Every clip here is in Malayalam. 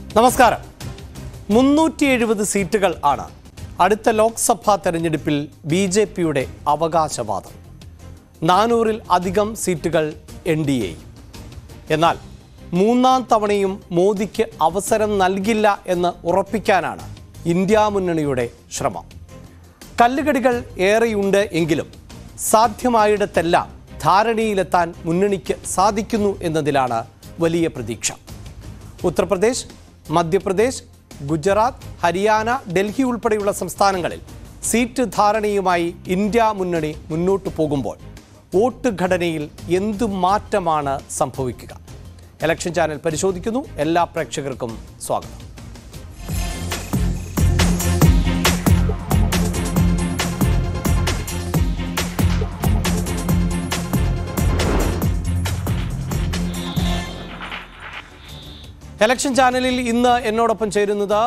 നമസ്കാരം മുന്നൂറ്റി എഴുപത് സീറ്റുകൾ ആണ് അടുത്ത ലോക്സഭാ തെരഞ്ഞെടുപ്പിൽ ബി ജെ പിയുടെ അവകാശവാദം നാനൂറിൽ അധികം സീറ്റുകൾ എൻ ഡി എ എന്നാൽ മൂന്നാം തവണയും മോദിക്ക് അവസരം നൽകില്ല എന്ന് ഉറപ്പിക്കാനാണ് ഇന്ത്യ മുന്നണിയുടെ ശ്രമം കല്ലുകടികൾ ഏറെയുണ്ട് എങ്കിലും സാധ്യമായിടത്തെല്ലാം ധാരണയിലെത്താൻ മുന്നണിക്ക് സാധിക്കുന്നു എന്നതിലാണ് വലിയ പ്രതീക്ഷ ഉത്തർപ്രദേശ് മധ്യപ്രദേശ് ഗുജറാത്ത് ഹരിയാന ഡൽഹി ഉൾപ്പെടെയുള്ള സംസ്ഥാനങ്ങളിൽ സീറ്റ് ധാരണയുമായി ഇന്ത്യ മുന്നണി മുന്നോട്ടു പോകുമ്പോൾ വോട്ട് ഘടനയിൽ എന്തു മാറ്റമാണ് സംഭവിക്കുക ഇലക്ഷൻ ചാനൽ പരിശോധിക്കുന്നു എല്ലാ പ്രേക്ഷകർക്കും സ്വാഗതം ഇലക്ഷൻ ചാനലിൽ ഇന്ന് എന്നോടൊപ്പം ചേരുന്നത്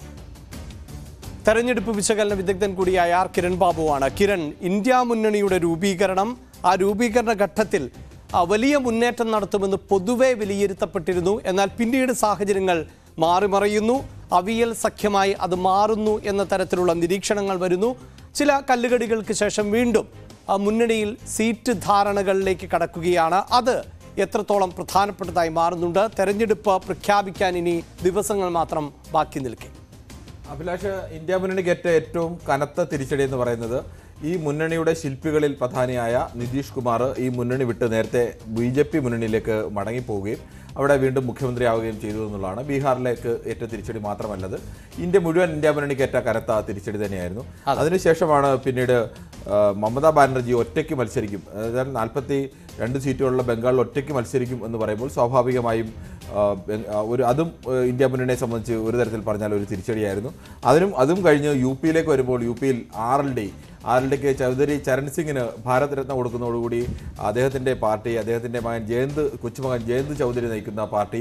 തെരഞ്ഞെടുപ്പ് വിശകലന വിദഗ്ധൻ കൂടിയായ ആർ കിരൺ ബാബുവാണ് കിരൺ ഇന്ത്യ മുന്നണിയുടെ രൂപീകരണം ആ രൂപീകരണ ഘട്ടത്തിൽ ആ, വലിയ മുന്നേറ്റം നടത്തുമെന്ന് പൊതുവെ വിലയിരുത്തപ്പെട്ടിരുന്നു എന്നാൽ പിന്നീട് സാഹചര്യങ്ങൾ മാറിമറിയുന്നു അവിയൽ സഖ്യമായി അത് മാറുന്നു എന്ന തരത്തിലുള്ള നിരീക്ഷണങ്ങൾ വരുന്നു ചില കല്ലുകടികൾക്ക് ശേഷം വീണ്ടും ആ, മുന്നണിയിൽ സീറ്റ് ധാരണകളിലേക്ക് കടക്കുകയാണ് അത് എത്രത്തോളം പ്രധാനപ്പെട്ടതായി മാറുന്നുണ്ട് തെരഞ്ഞെടുപ്പ് പ്രഖ്യാപിക്കാൻ ഇനി ദിവസങ്ങൾ മാത്രം ബാക്കി നിൽക്കെ അഭിലാഷ് ഇന്ത്യ മുന്നണിക്ക് ഏറ്റ ഏറ്റവും കനത്ത തിരിച്ചടി എന്ന് പറയുന്നത് ഈ മുന്നണിയുടെ ശില്പികളിൽ പ്രധാനിയായ നിതീഷ് കുമാർ ഈ മുന്നണി വിട്ട് നേരത്തെ ബി ജെ പി മുന്നണിയിലേക്ക് മടങ്ങിപ്പോവുകയും അവിടെ വീണ്ടും മുഖ്യമന്ത്രിയാവുകയും ചെയ്തു എന്നുള്ളതാണ് ബീഹാറിലേക്ക് ഏറ്റ തിരിച്ചടി മാത്രമല്ലത് ഇന്ത്യ മുഴുവൻ ഇന്ത്യ മുന്നണിക്ക് ഏറ്റ കനത്ത തിരിച്ചടി തന്നെയായിരുന്നു അതിനുശേഷമാണ് പിന്നീട് ആ, മമതാ ബാനർജി ഒറ്റയ്ക്ക് മത്സരിക്കും അതായത് നാൽപ്പത്തി രണ്ട് സീറ്റുകളുള്ള ബംഗാളിൽ ഒറ്റയ്ക്ക് മത്സരിക്കും എന്ന് പറയുമ്പോൾ സ്വാഭാവികമായും ആ, ബംഗ- ആ, ഒരു അതും ആ, ഇന്ത്യ മുന്നണിയെ സംബന്ധിച്ച് ഒരു തരത്തിൽ പറഞ്ഞാൽ ഒരു തിരിച്ചടിയായിരുന്നു അതിനും അതും കഴിഞ്ഞ് യു പിയിലേക്ക് വരുമ്പോൾ യു പിയിൽ R L D R L ഡിക്ക് ചൗധരി ചരൺ സിംഗിന് ഭാരത് രത്ന കൊടുക്കുന്നതോടുകൂടി അദ്ദേഹത്തിന്റെ പാർട്ടി അദ്ദേഹത്തിന്റെ മകൻ ജയന്ത് കൊച്ചുമകൻ ജയന്ത് ചൗധരി നയിക്കുന്ന പാർട്ടി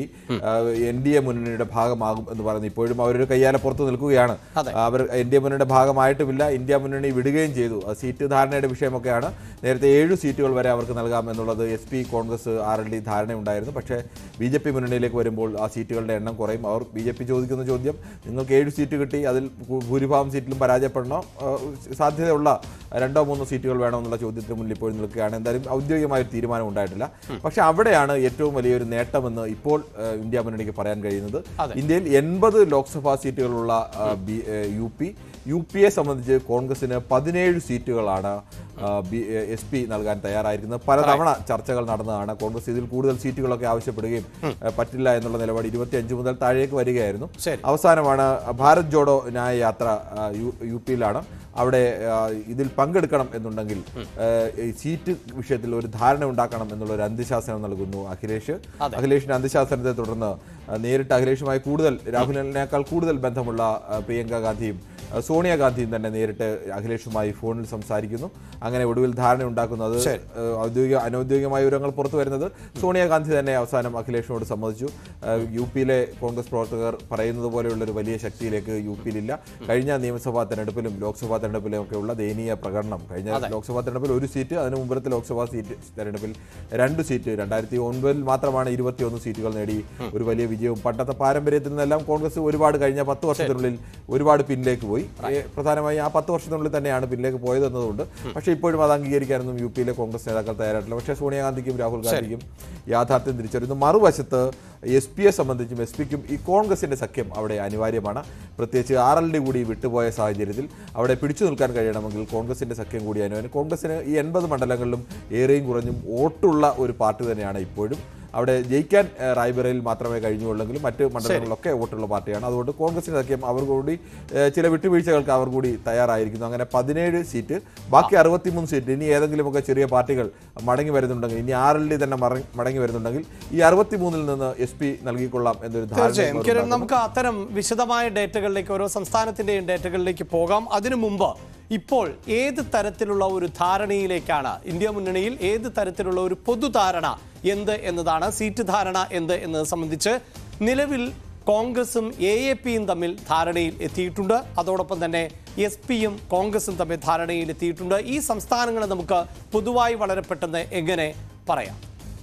എൻ ഡി എ മുന്നണിയുടെ ഭാഗമാകും എന്ന് പറയുന്നു ഇപ്പോഴും അവരൊരു കയ്യാലെ പുറത്ത് നിൽക്കുകയാണ് അവർ എൻ ഡി എ മുന്നണിയുടെ ഭാഗമായിട്ടുമില്ല ഇന്ത്യ മുന്നണി വിടുകയും ചെയ്തു അത് സീറ്റ് ധാരണയുടെ വിഷയമൊക്കെയാണ് നേരത്തെ ഏഴ് സീറ്റുകൾ വരെ അവർക്ക് നൽകാം എന്നുള്ളത് S P Congress R L D ധാരണയുണ്ടായിരുന്നു പക്ഷേ ബി ജെ പി മുന്നണിയിലേക്ക് വരുമ്പോൾ ആ സീറ്റുകളുടെ എണ്ണം കുറയും അവർ ബി ജെ പി ചോദിക്കുന്ന ചോദ്യം നിങ്ങൾക്ക് ഏഴ് സീറ്റ് കിട്ടി അതിൽ ഭൂ- ഭൂരിഭാഗം സീറ്റിലും പരാജയപ്പെടണോ ആ, സാധ്യതയുള്ള രണ്ടോ മൂന്നോ സീറ്റുകൾ വേണോ എന്നുള്ള ചോദ്യത്തിന് മുന്നിൽ ഇപ്പോൾ നിൽക്കുകയാണ് എന്തായാലും ഔദ്യോഗികമായ ഒരു തീരുമാനം ഉണ്ടായിട്ടില്ല പക്ഷേ അവിടെയാണ് ഏറ്റവും വലിയൊരു നേട്ടമെന്ന് ഇപ്പോൾ ആ, ഇന്ത്യ മുന്നണിക്ക് പറയാൻ കഴിയുന്നത് ഇന്ത്യയിൽ എൺപത് ലോക്സഭാ സീറ്റുകളുള്ള ആ, ബി- ഏ, യു പി യു പിയെ സംബന്ധിച്ച് കോൺഗ്രസിന് പതിനേഴ് സീറ്റുകളാണ് ആ, ബി- ഏ, എസ് പി നൽകാൻ തയ്യാറായിരിക്കുന്നത് പലതവണ ചർച്ചകൾ നടന്നതാണ് കോൺഗ്രസ് ഇതിൽ കൂടുതൽ സീറ്റുകളൊക്കെ ആവശ്യപ്പെടുകയും ഏ, പറ്റില്ല എന്നുള്ള നിലപാട് ഇരുപത്തിയഞ്ച് മുതൽ താഴേക്ക് വരികയായിരുന്നു ശരി. അവസാനമാണ് ഭാരത് ജോഡോ ന്യായ യാത്ര ആ, യു- യു പിയിലാണ് അവിടെ ആ, ഇതിൽ പങ്കെടുക്കണം എന്നുണ്ടെങ്കിൽ ആ, ഈ സീറ്റ് വിഷയത്തിൽ ഒരു ധാരണ ഉണ്ടാക്കണം എന്നുള്ള ഒരു അന്ത്യശാസനം നൽകുന്നു അഖിലേഷ് അഖിലേഷിന്റെ അന്ത്യശാസനത്തെ തുടർന്ന് ആ, നേരിട്ട് അഖിലേഷുമായി കൂടുതൽ രാഹുലിനേക്കാൾ കൂടുതൽ ബന്ധമുള്ള ആ, പ്രിയങ്ക ഗാന്ധിയും ആ, സോണിയാഗാന്ധിയും തന്നെ നേരിട്ട് അഖിലേഷുമായി ഫോണിൽ സംസാരിക്കുന്നു അങ്ങനെ ഒടുവിൽ ധാരണ ഉണ്ടാക്കുന്നത് ആ, ഔദ്യോഗിക അനൗദ്യോഗികമായ വിവരങ്ങൾ പുറത്തു വരുന്നത് സോണിയാഗാന്ധി തന്നെ അവസാനം അഖിലേഷിനോട് സമ്മതിച്ചു ആ, യു പിയിലെ കോൺഗ്രസ് പ്രവർത്തകർ പറയുന്നത് പോലെയുള്ള ഒരു വലിയ ശക്തിയിലേക്ക് യു പിയിലില്ല കഴിഞ്ഞ നിയമസഭാ തെരഞ്ഞെടുപ്പിലും ലോക്സഭാ തെരഞ്ഞെടുപ്പിലും ഒക്കെ ഉള്ള ദയനീയ പ്രകടനം കഴിഞ്ഞ ലോക്സഭാ തെരഞ്ഞെടുപ്പിൽ ഒരു സീറ്റ് അതിന് മുമ്പത്തെ ലോക്സഭാ സീറ്റ് തെരഞ്ഞെടുപ്പിൽ രണ്ട് സീറ്റ് രണ്ടായിരത്തി ഒൻപതിൽ മാത്രമാണ് ഇരുപത്തിയൊന്ന് സീറ്റുകൾ നേടി ഒരു വലിയ വിജയവും പണ്ടത്തെ പാരമ്പര്യത്തിൽ നിന്നെല്ലാം കോൺഗ്രസ് ഒരുപാട് കഴിഞ്ഞ പത്ത് വർഷത്തിനുള്ളിൽ ഒരുപാട് പിന്നിലേക്ക് പോയി ഏ, പ്രധാനമായും ആ പത്ത് വർഷത്തിനുള്ളിൽ തന്നെയാണ് പിന്നിലേക്ക് പോയത് എന്നതുകൊണ്ട് പക്ഷേ ഇപ്പോഴും അത് അംഗീകരിക്കാനൊന്നും യു പിയിലെ കോൺഗ്രസ് നേതാക്കൾ തയ്യാറായിട്ടില്ല പക്ഷേ സോണിയാഗാന്ധിക്കും രാഹുൽ ഗാന്ധിക്കും യാഥാർത്ഥ്യം തിരിച്ചറിയുന്നു മറുവശത്ത് എസ് പിയെ സംബന്ധിച്ചും എസ് പിക്കും ഈ കോൺഗ്രസിന്റെ സഖ്യം അവിടെ അനിവാര്യമാണ് പ്രത്യേകിച്ച് ആർ എൽ ഡി കൂടി വിട്ടുപോയ സാഹചര്യത്തിൽ അവിടെ പിടിച്ചു നിൽക്കാൻ കഴിയണമെങ്കിൽ കോൺഗ്രസിന്റെ സഖ്യം കൂടി അനിവാര്യം കോൺഗ്രസിന് ഈ എൺപത് മണ്ഡലങ്ങളിലും ഏറെയും കുറഞ്ഞും വോട്ടുള്ള ഒരു പാർട്ടി തന്നെയാണ് ഇപ്പോഴും അവിടെ ജയിക്കാൻ ഏഹ്, റായ്ബറയിൽ മാത്രമേ കഴിഞ്ഞുള്ളെങ്കിലും മറ്റ് മണ്ഡലങ്ങളിലൊക്കെ വോട്ടുള്ള പാർട്ടിയാണ് അതുകൊണ്ട് കോൺഗ്രസിന്റെ സഖ്യം അവർ കൂടി ഏഹ്, ചില വിട്ടുവീഴ്ചകൾക്ക് അവർ കൂടി തയ്യാറായിരിക്കുന്നു അങ്ങനെ പതിനേഴ് സീറ്റ് ബാക്കി അറുപത്തിമൂന്ന് സീറ്റ് ഇനി ഏതെങ്കിലുമൊക്കെ ചെറിയ പാർട്ടികൾ മടങ്ങി വരുന്നുണ്ടെങ്കിൽ ഇനി ആർ എൽ ഡി തന്നെ മറ- മടങ്ങി വരുന്നുണ്ടെങ്കിൽ ഈ അറുപത്തിമൂന്നിൽ നിന്ന് എസ് പി നൽകിക്കൊള്ളാം എന്നൊരു തീർച്ചയായും കിരൺ ധാരണ നമുക്ക് അത്തരം വിശദമായ ഡേറ്റകളിലേക്ക് ഓരോ സംസ്ഥാനത്തിന്റെയും ഡേറ്റകളിലേക്ക് പോകാം അതിനു മുമ്പ് ഇപ്പോൾ ഏത് തരത്തിലുള്ള ഒരു ധാരണയിലേക്കാണ് ഇന്ത്യ മുന്നണിയിൽ ഏത് തരത്തിലുള്ള ഒരു പൊതുധാരണ എന്ത് എന്നതാണ് സീറ്റ് ധാരണ എന്ത് എന്നത് സംബന്ധിച്ച് നിലവിൽ കോൺഗ്രസും എ എ പിയും തമ്മിൽ ധാരണയിൽ എത്തിയിട്ടുണ്ട് അതോടൊപ്പം തന്നെ എസ് പിയും കോൺഗ്രസും തമ്മിൽ ധാരണയിൽ എത്തിയിട്ടുണ്ട് ഈ സംസ്ഥാനങ്ങളെ നമുക്ക് പൊതുവായി വളരെ പെട്ടെന്ന് എങ്ങനെ പറയാം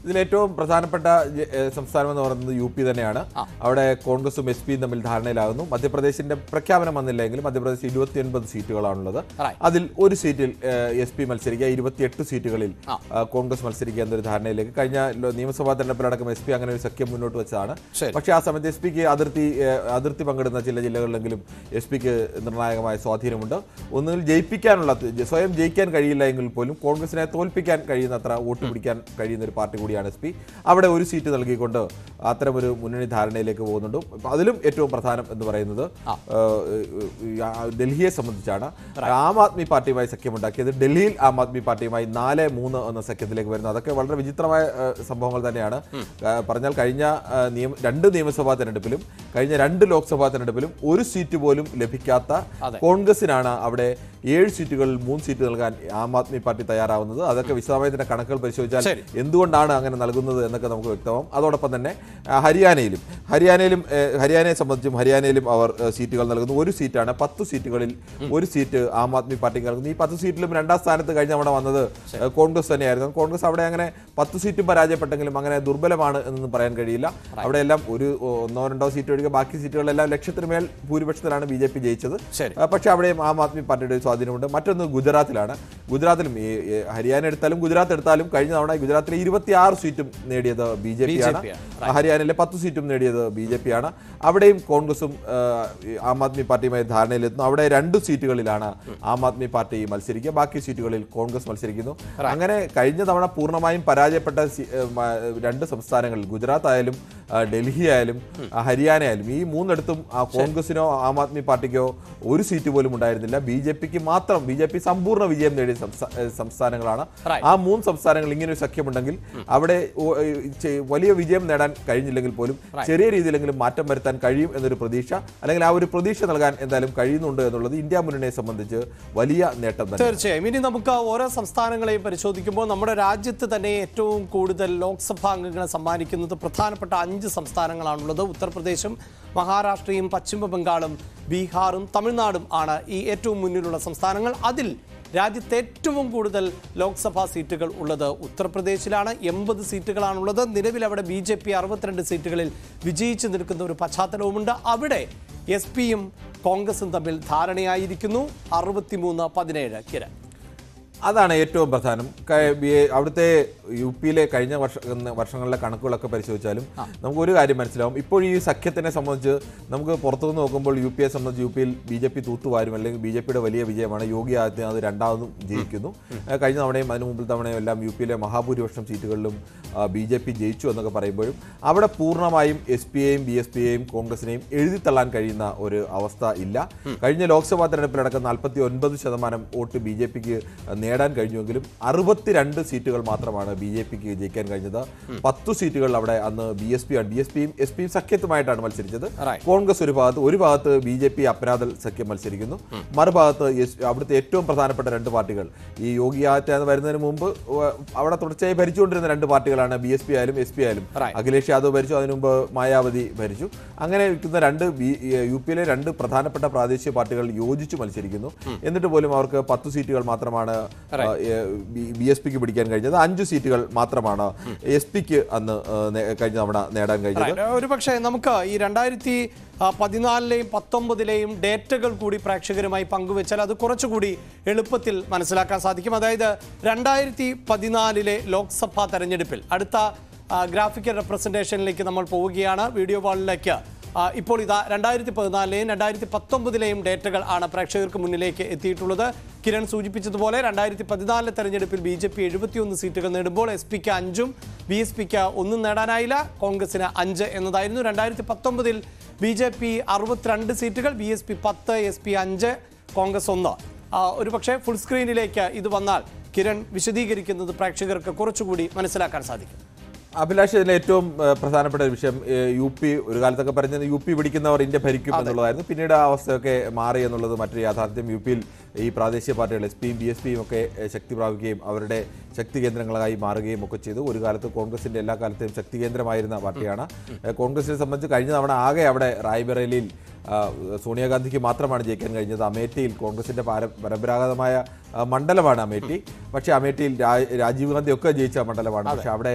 ഇതിൽ ഏറ്റവും പ്രധാനപ്പെട്ട ജ- ഏ, സംസ്ഥാനം എന്ന് പറയുന്നത് യു പി തന്നെയാണ് അവിടെ കോൺഗ്രസും എസ് പിയും തമ്മിൽ ധാരണയിലാകുന്നു മധ്യപ്രദേശിന്റെ പ്രഖ്യാപനം വന്നില്ലെങ്കിലും മധ്യപ്രദേശ് ഇരുപത്തി ഒൻപത് സീറ്റുകളാണുള്ളത് Right. അതിൽ ഒരു സീറ്റിൽ എസ് പി മത്സരിക്കുക ഇരുപത്തിയെട്ട് സീറ്റുകളിൽ ആ, കോൺഗ്രസ് മത്സരിക്കുക എന്നൊരു ധാരണയിലേക്ക് കഴിഞ്ഞ ലോ- നിയമസഭാ തെരഞ്ഞെടുപ്പിലടക്കം എസ് പി അങ്ങനെ ഒരു സഖ്യം മുന്നോട്ട് വെച്ചതാണ് ശരി. പക്ഷേ ആ സമയത്ത് എസ് പിക്ക് അതിർത്തി ഏ, അതിർത്തി പങ്കിടുന്ന ചില ജില്ലകളിലെങ്കിലും എസ് പിക്ക് നിർണായകമായ സ്വാധീനമുണ്ട് ഒന്നുകിൽ ജയിപ്പിക്കാനുള്ള സ്വയം ജയിക്കാൻ കഴിയില്ല എങ്കിൽ പോലും കോൺഗ്രസിനെ തോൽപ്പിക്കാൻ കഴിയുന്നത്ര വോട്ട് പിടിക്കാൻ കഴിയുന്ന ഒരു പാർട്ടി കൂടിയാണ് എസ് പി അവിടെ ഒരു സീറ്റ് നൽകിക്കൊണ്ട് അത്തരമൊരു മുന്നണി ധാരണയിലേക്ക് പോകുന്നുണ്ട് അപ്പൊ അതിലും ഏറ്റവും പ്രധാനം എന്ന് പറയുന്നത് ഏഹ്, ആ, ഡൽഹിയെ സംബന്ധിച്ചാണ് ആം ആദ്മി പാർട്ടിയുമായി സഖ്യമുണ്ടാക്കിയത് ഡൽഹിയിൽ ആം ആദ്മി പാർട്ടിയുമായി നാല് മൂന്ന് എന്ന സഖ്യത്തിലേക്ക് വരുന്നു അതൊക്കെ വളരെ വിചിത്രമായ ഏഹ്, സംഭവങ്ങൾ തന്നെയാണ് ഏഹ്, പറഞ്ഞാൽ കഴിഞ്ഞ ഏഹ്, നിയമ രണ്ട് നിയമസഭാ തെരഞ്ഞെടുപ്പിലും കഴിഞ്ഞ രണ്ട് ലോക്സഭാ തെരഞ്ഞെടുപ്പിലും ഒരു സീറ്റ് പോലും ലഭിക്കാത്ത അതെ. കോൺഗ്രസിനാണ് അവിടെ ഏഴ് സീറ്റുകളിൽ മൂന്ന് സീറ്റ് നൽകാൻ ആം ആദ്മി പാർട്ടി തയ്യാറാവുന്നത് അതൊക്കെ വിശദമായ ഇതിന്റെ കണക്കുകൾ പരിശോധിച്ചാൽ ശരി. എന്തുകൊണ്ടാണ് അങ്ങനെ നൽകുന്നത് എന്നൊക്കെ നമുക്ക് വ്യക്തമാവും അതോടൊപ്പം തന്നെ ആ, ഹരിയാനയിലും ഹരിയാനയിലും ഏഹ്, ഹരിയാനയെ സംബന്ധിച്ചും ഹരിയാനയിലും അവർ ഏഹ്, സീറ്റുകൾ നൽകുന്നു ഒരു സീറ്റാണ് പത്ത് സീറ്റുകളിൽ ഒരു സീറ്റ് ആം ആദ്മി പാർട്ടിക്ക് നൽകുന്നു ഈ പത്ത് സീറ്റിലും രണ്ടാം സ്ഥാനത്ത് കഴിഞ്ഞ തവണ വന്നത് ഏഹ്, കോൺഗ്രസ് തന്നെയായിരുന്നു കോൺഗ്രസ് അവിടെ അങ്ങനെ പത്ത് സീറ്റും പരാജയപ്പെട്ടെങ്കിലും അങ്ങനെ ദുർബലമാണ് എന്നൊന്നും പറയാൻ കഴിയില്ല അവിടെ എല്ലാം ഒരു ഒന്നോ രണ്ടോ സീറ്റ് ഒഴികെ ബാക്കി സീറ്റുകളെല്ലാം ലക്ഷത്തിന് മേൽ ഭൂരിപക്ഷത്തിലാണ് ബി ജെ പി ജയിച്ചത് ശരി. ആ, പക്ഷേ അവിടെയും ആം ആദ്മി പാർട്ടിയുടെ ഒരു സ്വാധീനമുണ്ട് മറ്റൊന്ന് ഗുജറാത്തിലാണ് ഗുജറാത്തിലും ഈ ഈ ഹരിയാന എടുത്താലും ഗുജറാത്ത് എടുത്താലും കഴിഞ്ഞ തവണ ഗുജറാത്തിലെ ഇരുപത്തിയാറ് സീറ്റും നേടിയത് ബി ജെ പി ആണ് BJP ഹരിയാനയിലെ പത്ത് സീറ്റും നേടിയത് ബി ജെ പി ആണ് അവിടെയും കോൺഗ്രസും ആ, ഈ ആം ആദ്മി പാർട്ടിയുമായി ധാരണയിലെത്തുന്നു അവിടെ രണ്ട് സീറ്റുകളിലാണ് ആം ആദ്മി പാർട്ടി മത്സരിക്കുക ബാക്കി സീറ്റുകളിൽ കോൺഗ്രസ് മത്സരിക്കുന്നു അങ്ങനെ കഴിഞ്ഞ തവണ പൂർണ്ണമായും പരാജയപ്പെട്ട സി- ഏ, മ- രണ്ട് സംസ്ഥാനങ്ങളിൽ ഗുജറാത്ത് ആയാലും ആ, ഡൽഹി ആയാലും ആ, ഹരിയാന ആയാലും ഈ മൂന്നിടത്തും ആ കോൺഗ്രസിനോ ആം ആദ്മി പാർട്ടിക്കോ ഒരു സീറ്റ് പോലും ഉണ്ടായിരുന്നില്ല ബി ജെ പിക്ക് മാത്രം ബി ജെ പി സമ്പൂർണ്ണ വിജയം നേടിയ സംസ്ഥാ- ഏ, സംസ്ഥാനങ്ങളാണ് Right. ആ മൂന്ന് സംസ്ഥാനങ്ങൾ ഇങ്ങനെ ഒരു സഖ്യമുണ്ടെങ്കിൽ അവിടെ ഓ- ഏ, ചെ- വലിയ വിജയം നേടാൻ കഴിഞ്ഞില്ലെങ്കിൽ പോലും ചെറിയ രീതിയിലെങ്കിലും മാറ്റം വരുത്താൻ കഴിയും എന്നൊരു പ്രതീക്ഷ അല്ലെങ്കിൽ ആ ഒരു പ്രതീക്ഷ നൽകാൻ എന്തായാലും കഴിയുന്നുണ്ട് എന്നുള്ളത് ഇന്ത്യ മുന്നണിയെ സംബന്ധിച്ച് വലിയ നേട്ടം തന്നെ തീർച്ചയായും ഇനി നമുക്ക് ഓരോ സംസ്ഥാനങ്ങളെയും പരിശോധിക്കുമ്പോൾ നമ്മുടെ രാജ്യത്ത് തന്നെ ഏറ്റവും കൂടുതൽ ലോക്സഭാ അംഗങ്ങളെ സമ്മാനിക്കുന്നത് പ്രധാനപ്പെട്ട അഞ്ച് സംസ്ഥാനങ്ങളാണുള്ളത് ഉത്തർപ്രദേശും മഹാരാഷ്ട്രയും പശ്ചിമ ബംഗാളും ബീഹാറും തമിഴ്നാടും ആണ് ഈ ഏറ്റവും മുന്നിലുള്ള സംസ്ഥാനങ്ങൾ അതിൽ രാജ്യത്ത് ഏറ്റവും കൂടുതൽ ലോക്സഭാ സീറ്റുകൾ ഉള്ളത് ഉത്തർപ്രദേശിലാണ് എൺപത് സീറ്റുകളാണുള്ളത് നിലവിൽ അവിടെ ബി ജെ പി അറുപത്തിരണ്ട് സീറ്റുകളിൽ വിജയിച്ചു നിൽക്കുന്ന ഒരു പശ്ചാത്തലവുമുണ്ട് അവിടെ എസ് പിയും കോൺഗ്രസും തമ്മിൽ ധാരണയായിരിക്കുന്നു അറുപത്തിമൂന്ന് പതിനേഴ് കിരൺ അതാണ് ഏറ്റവും പ്രധാനം ക- ബി- അവിടുത്തെ യു പിയിലെ കഴിഞ്ഞ വർഷ വർഷങ്ങളിലെ കണക്കുകളൊക്കെ പരിശോധിച്ചാലും നമുക്ക് ഒരു കാര്യം മനസ്സിലാവും ഇപ്പോൾ ഈ സഖ്യത്തിനെ സംബന്ധിച്ച് നമുക്ക് പുറത്തുനിന്ന് നോക്കുമ്പോൾ യു പിയെ സംബന്ധിച്ച് യു പിയിൽ ബി ജെ പി തൂത്തുവാരും അല്ലെങ്കിൽ ബി ജെ പിയുടെ വലിയ വിജയമാണ് യോഗി ആദിത്യനാഥ് രണ്ടാമതും ജയിക്കുന്നു ഏഹ് കഴിഞ്ഞ തവണയും അതിന് മുമ്പിൽ തവണയും എല്ലാം യു പിയിലെ മഹാഭൂരിപക്ഷം സീറ്റുകളിലും ബി ജെ പി ജയിച്ചു എന്നൊക്കെ പറയുമ്പോഴും അവിടെ പൂർണ്ണമായും എസ് പി എയും ബി എസ് പിയെയും കോൺഗ്രസിനെയും എഴുതിത്തള്ളാൻ കഴിയുന്ന ഒരു അവസ്ഥ ഇല്ല കഴിഞ്ഞ ലോക്സഭാ തെരഞ്ഞെടുപ്പിലടക്കം നാൽപ്പത്തി ഒൻപത് ശതമാനം വോട്ട് ബി ജെ പിക്ക് നേടാൻ കഴിഞ്ഞുവെങ്കിലും അറുപത്തിരണ്ട് സീറ്റുകൾ മാത്രമാണ് ബി ജെ പിക്ക് ജയിക്കാൻ കഴിഞ്ഞത് പത്തു സീറ്റുകൾ അവിടെ അന്ന് ബി എസ് പി ആണ് ബി എസ് പിയും എസ് പിയും സഖ്യത്തുമായിട്ടാണ് മത്സരിച്ചത് Right. കോൺഗ്രസ് ഒരു ഭാഗത്ത് ഒരു ഭാഗത്ത് ബി ജെ പി അപരാധൽ സഖ്യം മത്സരിക്കുന്നു മറുഭാഗത്ത് എസ് അവിടുത്തെ ഏറ്റവും പ്രധാനപ്പെട്ട രണ്ട് പാർട്ടികൾ ഈ യോഗി ആദിത്യനാഥ് വരുന്നതിന് മുമ്പ് വ- അവിടെ തുടർച്ചയായി ഭരിച്ചുകൊണ്ടിരുന്ന രണ്ട് പാർട്ടികളാണ് ബി എസ് പി ആയാലും എസ് പി ആയാലും Right. അഖിലേഷ് യാദവ് ഭരിച്ചു അതിനു മുമ്പ് മായാവതി ഭരിച്ചു അങ്ങനെ ഇരിക്കുന്ന രണ്ട് ബി യു പിയിലെ രണ്ട് പ്രധാനപ്പെട്ട പ്രാദേശിക പാർട്ടികൾ യോജിച്ച് മത്സരിക്കുന്നു എന്നിട്ട് പോലും അവർക്ക് പത്ത് സീറ്റുകൾ മാത്രമാണ് ബി എസ് പിക്ക് പിടിക്കാൻ കഴിഞ്ഞത് അഞ്ച് സീറ്റുകൾ മാത്രമാണ് എസ് പിക്ക് അന്ന് ആ, നേ- കഴിഞ്ഞ തവണ നേടാൻ കഴിഞ്ഞത് ഒരു പക്ഷേ നമുക്ക് ഈ രണ്ടായിരത്തി പതിനാലിലെയും പത്തൊമ്പതിലെയും ഡേറ്റകൾ കൂടി പ്രേക്ഷകരുമായി പങ്കുവെച്ചാൽ അത് കുറച്ചുകൂടി എളുപ്പത്തിൽ മനസ്സിലാക്കാൻ സാധിക്കും അതായത് രണ്ടായിരത്തി പതിനാലിലെ ലോക്സഭാ തെരഞ്ഞെടുപ്പിൽ അടുത്ത ആ, ഗ്രാഫിക്കൽ റെപ്രസെൻറ്റേഷനിലേക്ക് നമ്മൾ പോവുകയാണ് വീഡിയോ വാളിലേക്ക് ആ, ഇപ്പോൾ ഇതാ രണ്ടായിരത്തി പതിനാലിലെയും രണ്ടായിരത്തി പത്തൊമ്പതിലെയും ഡേറ്റകൾ ആണ് പ്രേക്ഷകർക്ക് മുന്നിലേക്ക് എത്തിയിട്ടുള്ളത് കിരൺ സൂചിപ്പിച്ചതുപോലെ രണ്ടായിരത്തി പതിനാലിലെ തെരഞ്ഞെടുപ്പിൽ ബി ജെ പി എഴുപത്തിയൊന്ന് സീറ്റുകൾ നേടുമ്പോൾ എസ് പിക്ക് അഞ്ചും ബി എസ് പിക്ക് ഒന്നും നേടാനായില്ല കോൺഗ്രസിന് അഞ്ച് എന്നതായിരുന്നു രണ്ടായിരത്തി പത്തൊമ്പതിൽ ബി ജെ പി അറുപത്തിരണ്ട് സീറ്റുകൾ ബി എസ് പി പത്ത് എസ് പി അഞ്ച് കോൺഗ്രസ് ഒന്ന് ആ, ഒരുപക്ഷെ ഫുൾ സ്ക്രീനിലേക്ക് ഇത് വന്നാൽ കിരൺ വിശദീകരിക്കുന്നത് പ്രേക്ഷകർക്ക് കുറച്ചുകൂടി മനസ്സിലാക്കാൻ സാധിക്കും അഭിലാഷ് ഇതിലെ ഏറ്റവും ഏഹ്, പ്രധാനപ്പെട്ട ഒരു വിഷയം ഏഹ്, യു പി ഒരു കാലത്തൊക്കെ പറഞ്ഞത് യു പി പിടിക്കുന്നവർ ഇന്ത്യ ഭരിക്കും എന്നുള്ളതായിരുന്നു പിന്നീട് ആ അവസ്ഥയൊക്കെ മാറി എന്നുള്ളത് മറ്റൊരു യാഥാർത്ഥ്യം യു പിയിൽ ഈ പ്രാദേശിക പാർട്ടികൾ എസ് പിയും ബി എസ് പിയും ഒക്കെ ഏഹ്, ശക്തി പ്രാപിക്കുകയും അവരുടെ ശക്തി കേന്ദ്രങ്ങളായി മാറുകയും ഒക്കെ ചെയ്തു ഒരു കാലത്ത് കോൺഗ്രസിന്റെ എല്ലാ കാലത്തെയും ശക്തി കേന്ദ്രമായിരുന്ന പാർട്ടിയാണ് ഏഹ്, കോൺഗ്രസിനെ സംബന്ധിച്ച് കഴിഞ്ഞ തവണ ആകെ അവിടെ റായ്ബറേലിയിൽ ആ, സോണിയാഗാന്ധിക്ക് മാത്രമാണ് ജയിക്കാൻ കഴിഞ്ഞത് അമേഠിയിൽ കോൺഗ്രസിന്റെ പാര- പരമ്പരാഗതമായ ആ, മണ്ഡലമാണ് അമേഠി പക്ഷേ അമേഠിയിൽ രാ- രാജീവ് ഗാന്ധി ഒക്കെ ജയിച്ച മണ്ഡലമാണ് പക്ഷെ അവിടെ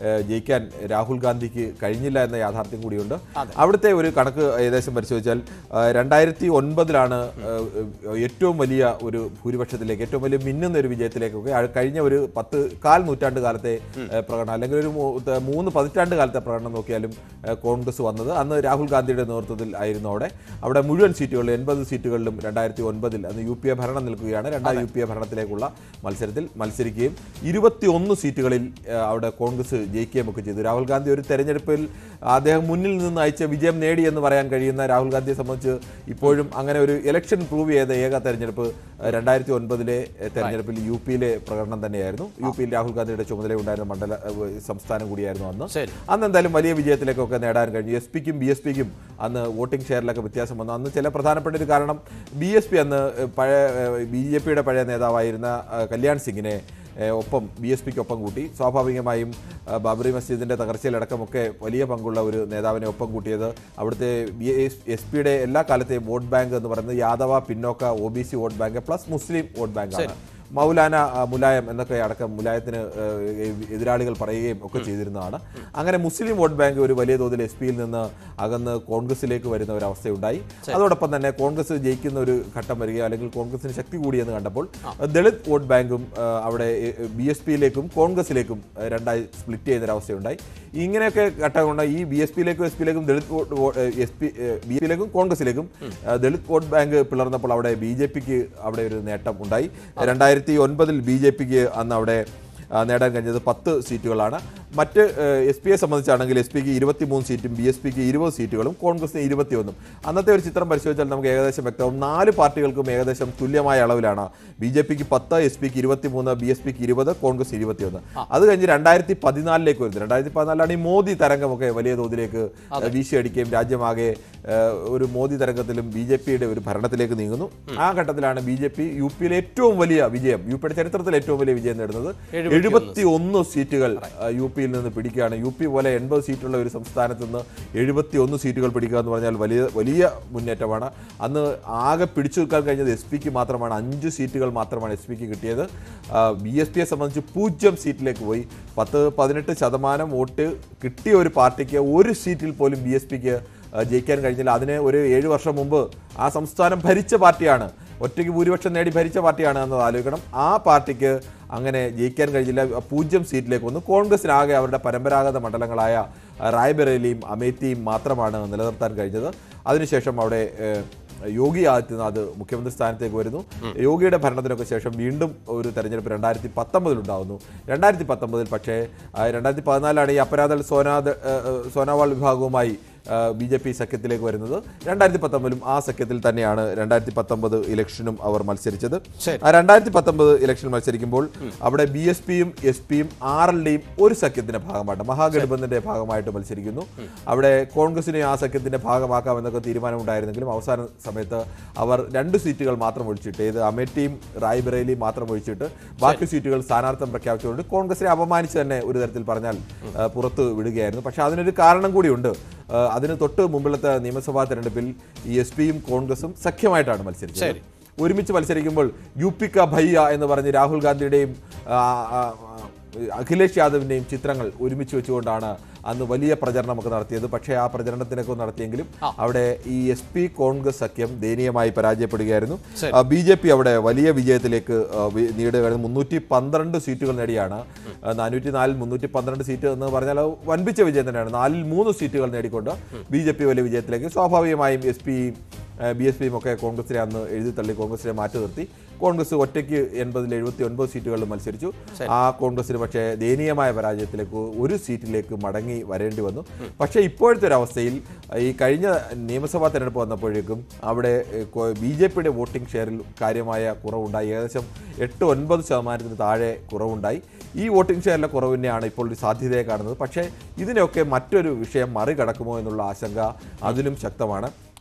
ഏഹ്, ജയിക്കാൻ രാഹുൽ ഗാന്ധിക്ക് കഴിഞ്ഞില്ല എന്ന യാഥാർത്ഥ്യം കൂടിയുണ്ട് അവിടുത്തെ ഒരു കണക്ക് ഏകദേശം പരിശോധിച്ചാൽ ഏഹ്, രണ്ടായിരത്തി ഒൻപതിലാണ് ഏഹ്, ഏറ്റവും വലിയ ഒരു ഭൂരിപക്ഷത്തിലേക്ക് ഏറ്റവും വലിയ മിന്നുന്ന ഒരു വിജയത്തിലേക്കൊക്കെ ആ കഴിഞ്ഞ ഒരു പത്ത് കാൽ നൂറ്റാണ്ട് കാലത്തെ ഏഹ്, പ്രകടനം അല്ലെങ്കിൽ ഒരു മൂ- ത- മൂന്ന് പതിറ്റാണ്ട് കാലത്തെ പ്രകടനം നോക്കിയാലും ഏഹ്, കോൺഗ്രസ് വന്നത് അന്ന് രാഹുൽ ഗാന്ധിയുടെ നേതൃത്വത്തിൽ ആയിരുന്നു അവിടെ അവിടെ മുഴുവൻ സീറ്റുകളിലും എൺപത് സീറ്റുകളിലും രണ്ടായിരത്തി ഒൻപതിൽ അന്ന് യു പി എ ഭരണം നിൽക്കുകയാണ് രണ്ടാം യു പി എ ഭരണത്തിലേക്കുള്ള മത്സരത്തിൽ മത്സരിക്കുകയും ഇരുപത്തിയൊന്ന് സീറ്റുകളിൽ ഏഹ്, അവിടെ കോൺഗ്രസ് ജയിക്കുകയും ഒക്കെ ചെയ്തു രാഹുൽ ഗാന്ധി ഒരു തെരഞ്ഞെടുപ്പിൽ അദ്ദേഹം മുന്നിൽ നിന്ന് അയച്ച വിജയം നേടി എന്ന് പറയാൻ കഴിയുന്ന രാഹുൽ ഗാന്ധിയെ സംബന്ധിച്ച് ഇപ്പോഴും അങ്ങനെ ഒരു ഇലക്ഷൻ പ്രൂവ് ചെയ്ത ഏക തെരഞ്ഞെടുപ്പ് രണ്ടായിരത്തി ഒൻപതിലെ തെരഞ്ഞെടുപ്പിൽ യു പിയിലെ പ്രകടനം തന്നെയായിരുന്നു യു പിയിൽ രാഹുൽ ഗാന്ധിയുടെ ചുമതലയുണ്ടായിരുന്ന മണ്ഡല ഏഹ്, സംസ്ഥാനം കൂടിയായിരുന്നു അന്ന് ശരി. അന്ന് എന്തായാലും വലിയ വിജയത്തിലേക്കൊക്കെ നേടാൻ കഴിഞ്ഞു എസ് പിക്കും ബി എസ് പിക്കും അന്ന് വോട്ടിംഗ് ഷെയറിലൊക്കെ വ്യത്യാസം വന്നു അന്ന് ചില പ്രധാനപ്പെട്ട ഒരു കാരണം ബി എസ് പി അന്ന് ഏഹ്, പഴയ ബി ജെ പിയുടെ പഴയ നേതാവായിരുന്ന ഏഹ്, കല്യാൺ സിംഗിനെ ഏഹ്, ഒപ്പം ബി എസ് പിക്ക് ഒപ്പം കൂട്ടി സ്വാഭാവികമായും ഏഹ്, ബാബറി മസ്ജിദിന്റെ തകർച്ചയിലടക്കമൊക്കെ വലിയ പങ്കുള്ള ഒരു നേതാവിനെ ഒപ്പം കൂട്ടിയത് അവിടുത്തെ ബി എസ് പിയുടെ എല്ലാ കാലത്തെയും വോട്ട് ബാങ്ക് എന്ന് പറയുന്നത് യാദവ പിന്നോക്ക O B C vote bank plus മുസ്ലിം വോട്ട് ബാങ്കാണ് മൗലാന ആ, മുലായം എന്നൊക്കെ അടക്കം മുലായത്തിന് ഏഹ്, എതിരാളികൾ പറയുകയും ഒക്കെ ചെയ്തിരുന്നതാണ് അങ്ങനെ മുസ്ലിം വോട്ട് ബാങ്ക് ഒരു വലിയ തോതിൽ എസ് പിയിൽ നിന്ന് അകന്ന് കോൺഗ്രസിലേക്ക് വരുന്ന ഒരു അവസ്ഥയുണ്ടായി അതോടൊപ്പം തന്നെ കോൺഗ്രസ് ജയിക്കുന്ന ഒരു ഘട്ടം വരികയോ അല്ലെങ്കിൽ കോൺഗ്രസിന് ശക്തി കൂടിയെന്ന് കണ്ടപ്പോൾ ദളിത് വോട്ട് ബാങ്കും ആ, അവിടെ ബി എസ് പിയിലേക്കും കോൺഗ്രസിലേക്കും ആ, രണ്ടായി സ്പ്ലിറ്റ് ചെയ്യുന്ന അവസ്ഥയുണ്ടായി ഇങ്ങനെയൊക്കെ ഘട്ടം ഈ ബി എസ് പിയിലേക്കും എസ് പിയിലേക്കും Dalit vote S P B പിയിലേക്കും കോൺഗ്രസിലേക്കും ആ, ദളിത് വോട്ട് ബാങ്ക് പിളർന്നപ്പോൾ അവിടെ ബി ജെ പിക്ക് അവിടെ ഒരു നേട്ടം ഉണ്ടായി രണ്ടായിരത്തി ഒൻപതിൽ ബി ജെ പിക്ക് അന്ന് അവിടെ ആ, നേടാൻ കഴിഞ്ഞത് പത്ത് സീറ്റുകളാണ് മറ്റ് എസ് പിയെ സംബന്ധിച്ചാണെങ്കിൽ എസ് പിക്ക് ഇരുപത്തിമൂന്ന് സീറ്റും ബി എസ് പിക്ക് ഇരുപത് സീറ്റുകളും കോൺഗ്രസിന് ഇരുപത്തിയൊന്നും അന്നത്തെ ഒരു ചിത്രം പരിശോധിച്ചാൽ നമുക്ക് ഏകദേശം വ്യക്തമാവും നാല് പാർട്ടികൾക്കും ഏകദേശം തുല്യമായ അളവിലാണ് ബി ജെ പിക്ക് പത്ത് എസ് പിക്ക് ഇരുപത്തിമൂന്ന് ബി എസ് പിക്ക് ഇരുപത് കോൺഗ്രസ് ഇരുപത്തിയൊന്ന് അത് കഴിഞ്ഞ് രണ്ടായിരത്തി പതിനാലിലേക്ക് വരുന്നത് രണ്ടായിരത്തി പതിനാലിലാണ് ഈ മോദി തരംഗമൊക്കെ വലിയ തോതിലേക്ക് വീശിയടിക്കുകയും രാജ്യമാകെ ഏഹ്, ഒരു മോദി തരംഗത്തിലും ബി ജെ പിയുടെ ഒരു ഭരണത്തിലേക്ക് നീങ്ങുന്നു ആ ഘട്ടത്തിലാണ് ബി ജെ പി യു പിയിലെ ഏറ്റവും വലിയ വിജയം യു പിയുടെ ചരിത്രത്തിൽ ഏറ്റവും വലിയ വിജയം നേടുന്നത് എഴുപത്തി ഒന്ന് സീറ്റുകൾ ആ, യു പിയിൽ നിന്ന് പിടിക്കുകയാണ് യു പി പോലെ എൺപത് സീറ്റുള്ള ഒരു സംസ്ഥാനത്ത് നിന്ന് എഴുപത്തി ഒന്ന് സീറ്റുകൾ പിടിക്കുക എന്ന് പറഞ്ഞാൽ വലിയ വലിയ മുന്നേറ്റമാണ് അന്ന് ആകെ പിടിച്ചു നിൽക്കാൻ കഴിഞ്ഞത് എസ് പിക്ക് മാത്രമാണ് അഞ്ച് സീറ്റുകൾ മാത്രമാണ് എസ് പിക്ക് കിട്ടിയത് ബി എസ് പിയെ സംബന്ധിച്ച് പൂജ്യം സീറ്റിലേക്ക് പോയി പത്ത് പതിനെട്ട് ശതമാനം വോട്ട് കിട്ടിയ ഒരു പാർട്ടിക്ക് ഒരു സീറ്റിൽ പോലും ബി എസ് പിക്ക് ജയിക്കാൻ കഴിഞ്ഞില്ല അതിന് ഒരു ഏഴ് വർഷം മുമ്പ് ആ സംസ്ഥാനം ഭരിച്ച പാർട്ടിയാണ് ഒറ്റയ്ക്ക് ഭൂരിപക്ഷം നേടി ഭരിച്ച പാർട്ടിയാണ് എന്നത് ആലോചിക്കണം ആ പാർട്ടിക്ക് അങ്ങനെ ജയിക്കാൻ കഴിഞ്ഞില്ല പൂജ്യം സീറ്റിലേക്ക് വന്നു കോൺഗ്രസിനാകെ അവരുടെ പരമ്പരാഗത മണ്ഡലങ്ങളായ ആ, റായ്ബറേലിയും അമേത്തിയും മാത്രമാണ് നിലനിർത്താൻ കഴിഞ്ഞത് അതിനുശേഷം അവിടെ ഏഹ്, യോഗി ആദിത്യനാഥ് മുഖ്യമന്ത്രി സ്ഥാനത്തേക്ക് വരുന്നു യോഗിയുടെ ഭരണത്തിനൊക്കെ ശേഷം വീണ്ടും ഒരു തെരഞ്ഞെടുപ്പ് രണ്ടായിരത്തി പത്തൊമ്പതിൽ ഉണ്ടാകുന്നു രണ്ടായിരത്തി പത്തൊമ്പതിൽ പക്ഷേ ആ, രണ്ടായിരത്തി പതിനാലാണ് ഈ അപരാധൽ സോനാദ് ഏഹ്, ഏഹ്, സോനാവാൾ വിഭാഗവുമായി ബി ജെ പി സഖ്യത്തിലേക്ക് വരുന്നത് രണ്ടായിരത്തി പത്തൊമ്പതിലും ആ സഖ്യത്തിൽ തന്നെയാണ് രണ്ടായിരത്തി പത്തൊമ്പത് ഇലക്ഷനും അവർ മത്സരിച്ചത് ശരി. ആ രണ്ടായിരത്തി പത്തൊമ്പത് ഇലക്ഷൻ മത്സരിക്കുമ്പോൾ അവിടെ ബി എസ് പിയും എസ് പിയും ആർ എൽ ഡിയും ഒരു സഖ്യത്തിന്റെ ഭാഗമായിട്ട് മഹാഗഠബന്ധന്റെ ഭാഗമായിട്ട് മത്സരിക്കുന്നു അവിടെ കോൺഗ്രസിനെ ആ സഖ്യത്തിന്റെ ഭാഗമാക്കാമെന്നൊക്കെ തീരുമാനമുണ്ടായിരുന്നെങ്കിലും അവസാന സമയത്ത് അവർ രണ്ട് സീറ്റുകൾ മാത്രം ഒഴിച്ചിട്ട് ഏത് അമേഠിയും റായ്ബറേലിയും മാത്രം ഒഴിച്ചിട്ട് ബാക്കി സീറ്റുകൾ സ്ഥാനാർത്ഥം പ്രഖ്യാപിച്ചുകൊണ്ട് കോൺഗ്രസിനെ അപമാനിച്ച് തന്നെ ഒരു തരത്തിൽ പറഞ്ഞാൽ ആ, പുറത്ത് വിടുകയായിരുന്നു പക്ഷെ അതിനൊരു കാരണം കൂടിയുണ്ട് ആ, അതിന് തൊട്ട് മുമ്പിലത്തെ നിയമസഭാ തെരഞ്ഞെടുപ്പിൽ ഈ എസ് പിയും കോൺഗ്രസും സഖ്യമായിട്ടാണ് മത്സരിച്ചത് ശരി. ഒരുമിച്ച് മത്സരിക്കുമ്പോൾ യു പി ക ഭയ്യ എന്ന് പറഞ്ഞ് രാഹുൽ ഗാന്ധിയുടെയും ആ, ആ, ആ, അഖിലേഷ് യാദവിന്റെയും ചിത്രങ്ങൾ ഒരുമിച്ച് വെച്ചുകൊണ്ടാണ് അന്ന് വലിയ പ്രചരണമൊക്കെ നടത്തിയത് പക്ഷേ ആ പ്രചരണത്തിനൊക്കെ നടത്തിയെങ്കിലും അവിടെ ഈ എസ് പി കോൺഗ്രസ് സഖ്യം ദയനീയമായി പരാജയപ്പെടുകയായിരുന്നു ശരി. ബി ജെ പി അവിടെ വലിയ വിജയത്തിലേക്ക് ആ, വി- നേടുകയാണ് മുന്നൂറ്റി പന്ത്രണ്ട് സീറ്റുകൾ നേടിയാണ് നാനൂറ്റി നാലിൽ മുന്നൂറ്റി പന്ത്രണ്ട് സീറ്റ് എന്ന് പറഞ്ഞാൽ അത് വൻപിച്ച വിജയം തന്നെയാണ് നാലിൽ മൂന്ന് സീറ്റുകൾ നേടിക്കൊണ്ട് ബി ജെ പി വലിയ വിജയത്തിലേക്ക് സ്വാഭാവികമായും എസ് പി ബി എസ് പിയും ഒക്കെ കോൺഗ്രസിനെ അന്ന് എഴുതി തള്ളി കോൺഗ്രസിനെ മാറ്റി നിർത്തി കോൺഗ്രസ് ഒറ്റയ്ക്ക് എൺപതിൽ എഴുപത്തി ഒൻപത് സീറ്റുകളിൽ മത്സരിച്ചു ആ കോൺഗ്രസിന് പക്ഷേ ദയനീയമായ പരാജയത്തിലേക്ക് ഒരു സീറ്റിലേക്ക് മടങ്ങി വരേണ്ടി വന്നു പക്ഷേ ഇപ്പോഴത്തെ ഒരു അവസ്ഥയിൽ ഈ കഴിഞ്ഞ നിയമസഭാ തെരഞ്ഞെടുപ്പ് വന്നപ്പോഴേക്കും അവിടെ ബി ജെ പിയുടെ വോട്ടിംഗ് ഷെയറിൽ കാര്യമായ കുറവുണ്ടായി ഏകദേശം എട്ട് ഒൻപത് ശതമാനത്തിന് താഴെ കുറവുണ്ടായി ഈ വോട്ടിംഗ് ഷെയറിലെ കുറവ് തന്നെയാണ് ഇപ്പോൾ ഒരു സാധ്യതയെ കാണുന്നത് പക്ഷേ ഇതിനെയൊക്കെ മറ്റൊരു വിഷയം മറികടക്കുമോ എന്നുള്ള ആശങ്ക അതിലും ശക്തമാണ്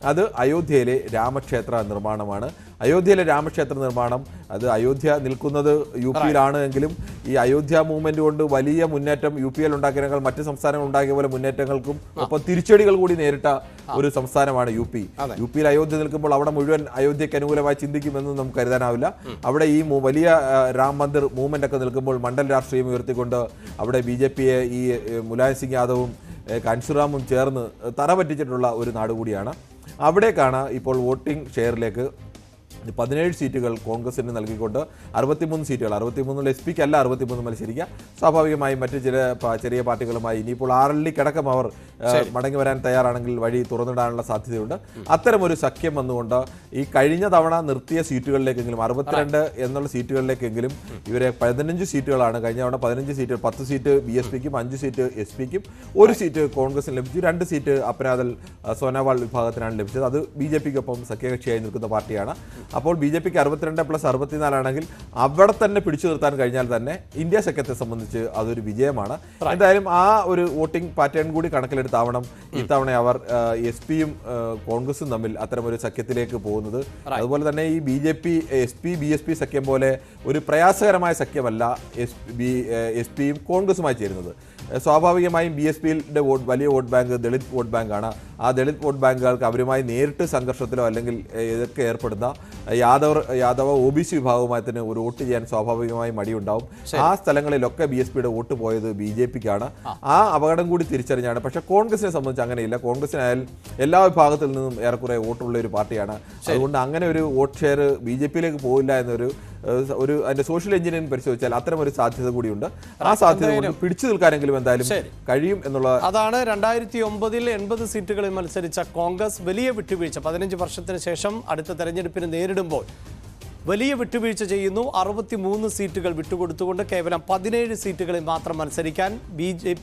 അത് അയോധ്യയിലെ രാമക്ഷേത്ര നിർമ്മാണമാണ് അയോധ്യയിലെ രാമക്ഷേത്ര നിർമ്മാണം അത് അയോധ്യ നിൽക്കുന്നത് യു പിയിലാണ് എങ്കിലും ഈ അയോധ്യ മൂവ്മെന്റ് കൊണ്ട് വലിയ മുന്നേറ്റം യു പിയിൽ ഉണ്ടാക്കിയതിനേക്കാൾ മറ്റ് സംസ്ഥാനങ്ങൾ ഉണ്ടാക്കിയ പോലെ മുന്നേറ്റങ്ങൾക്കും ഒപ്പം തിരിച്ചടികൾ കൂടി നേരിട്ട ഒരു സംസ്ഥാനമാണ് യു പി യു പിയിൽ അയോധ്യ നിൽക്കുമ്പോൾ അവിടെ മുഴുവൻ അയോധ്യയ്ക്ക് അനുകൂലമായി ചിന്തിക്കുമെന്ന് നമുക്ക് കരുതാനാവില്ല അവിടെ ഈ മു- വലിയ ആ, രാം മന്ദിർ മൂവ്മെന്റ് ഒക്കെ നിൽക്കുമ്പോൾ മണ്ഡൽ രാഷ്ട്രീയം ഉയർത്തിക്കൊണ്ട് അവിടെ ബി ജെ പിയെ ഈ ഏ, മുലായം സിംഗ് യാദവും ഏ, കാൻഷുറാമും ചേർന്ന് തറ പറ്റിച്ചിട്ടുള്ള ഒരു നാട് കൂടിയാണ് അവിടേക്കാണ് ഇപ്പോൾ വോട്ടിംഗ് ഷെയറിലേക്ക് പതിനേഴ് സീറ്റുകൾ കോൺഗ്രസിന് നൽകിക്കൊണ്ട് അറുപത്തിമൂന്ന് സീറ്റുകൾ അറുപത്തിമൂന്നിൽ എസ് പിക്ക് അല്ല അറുപത്തിമൂന്ന് മത്സരിക്കുക സ്വാഭാവികമായും മറ്റ് ചില പ- ചെറിയ പാർട്ടികളുമായി ഇനിയിപ്പോൾ ആറള്ളിക്കടക്കം അവർ ആ, മടങ്ങി വരാൻ തയ്യാറാണെങ്കിൽ വഴി തുറന്നിടാനുള്ള സാധ്യതയുണ്ട് അത്തരമൊരു സഖ്യം വന്നുകൊണ്ട് ഈ കഴിഞ്ഞ തവണ നിർത്തിയ സീറ്റുകളിലേക്കെങ്കിലും അറുപത്തിരണ്ട് എന്നുള്ള സീറ്റുകളിലേക്കെങ്കിലും ഇവരെ പതിനഞ്ച് സീറ്റുകളാണ് കഴിഞ്ഞ തവണ പതിനഞ്ച് സീറ്റ് പത്ത് സീറ്റ് ബി എസ് പിക്കും അഞ്ച് സീറ്റ് എസ് പിക്കും ഒരു സീറ്റ് കോൺഗ്രസിന് ലഭിച്ചു രണ്ട് സീറ്റ് അപ്നാദൽ ആ, സോനോവാൾ വിഭാഗത്തിനാണ് ലഭിച്ചത് അത് ബി ജെ പിക്കൊപ്പം സഖ്യകക്ഷിയായി നിൽക്കുന്ന പാർട്ടിയാണ് അപ്പോൾ ബി ജെ പിക്ക് അറുപത്തിരണ്ട് പ്ലസ് അറുപത്തിനാലാണെങ്കിൽ അവിടെ തന്നെ പിടിച്ചു നിർത്താൻ കഴിഞ്ഞാൽ തന്നെ ഇന്ത്യ സഖ്യത്തെ സംബന്ധിച്ച് അതൊരു വിജയമാണ് എന്തായാലും ആ ഒരു വോട്ടിംഗ് പാറ്റേൺ കൂടി കണക്കിലെടുത്താവണം ഇത്തവണ അവർ എസ് പിയും കോൺഗ്രസും തമ്മിൽ അത്തരമൊരു സഖ്യത്തിലേക്ക് പോകുന്നത് അതുപോലെ തന്നെ ഈ B J P S P B S P സഖ്യം പോലെ ഒരു പ്രയാസകരമായ സഖ്യമല്ല എസ് ബി എസ് പിയും കോൺഗ്രസുമായി ചേരുന്നത് ഏഹ് സ്വാഭാവികമായും ബി എസ് പിയുടെ വോട്ട് വലിയ വോട്ട് ബാങ്ക് ദളിത് വോട്ട് ബാങ്കാണ് ആ ദളിത് വോട്ട് ബാങ്കുകൾക്ക് അവരുമായി നേരിട്ട് സംഘർഷത്തിലോ അല്ലെങ്കിൽ ഏഹ് ഇതൊക്കെ ഏർപ്പെടുന്ന യാദവർ യാദവ ഒ ബി സി വിഭാഗവുമായി തന്നെ ഒരു വോട്ട് ചെയ്യാൻ സ്വാഭാവികമായും മടിയുണ്ടാവും ആ സ്ഥലങ്ങളിലൊക്കെ ബി എസ് പിയുടെ വോട്ട് പോയത് ബി ജെ പിക്കാണ് ആ അപകടം കൂടി തിരിച്ചറിഞ്ഞാണ് പക്ഷെ കോൺഗ്രസിനെ സംബന്ധിച്ച് അങ്ങനെയില്ല കോൺഗ്രസിനായാലും എല്ലാ വിഭാഗത്തിൽ നിന്നും ഏറെക്കുറെ വോട്ടുള്ള ഒരു പാർട്ടിയാണ് അതുകൊണ്ട് അങ്ങനെ ഒരു വോട്ട് ഷെയർ ബി ജെ പിയിലേക്ക് പോയില്ല എന്നൊരു ഏഹ് ഒരു അതിന്റെ സോഷ്യൽ എഞ്ചിനീയറിംഗ് പരിശോധിച്ചാൽ അത്തരം ഒരു സാധ്യത കൂടിയുണ്ട് ആ സാധ്യത കൊണ്ട് പിടിച്ചു നിൽക്കാനെങ്കിലും എന്തായാലും കഴിയും എന്നുള്ള അതാണ് രണ്ടായിരത്തി ഒമ്പതിൽ എൺപത് സീറ്റുകളിൽ മത്സരിച്ച കോൺഗ്രസ് വലിയ വിട്ടുവീഴ്ച പതിനഞ്ച് വർഷത്തിന് ശേഷം അടുത്ത തെരഞ്ഞെടുപ്പിന് നേരിടുമ്പോൾ വലിയ വിട്ടുവീഴ്ച ചെയ്യുന്നു അറുപത്തിമൂന്ന് സീറ്റുകൾ വിട്ടുകൊടുത്തുകൊണ്ട് കേവലം പതിനേഴ് സീറ്റുകളിൽ മാത്രം മത്സരിക്കാൻ ബി ജെ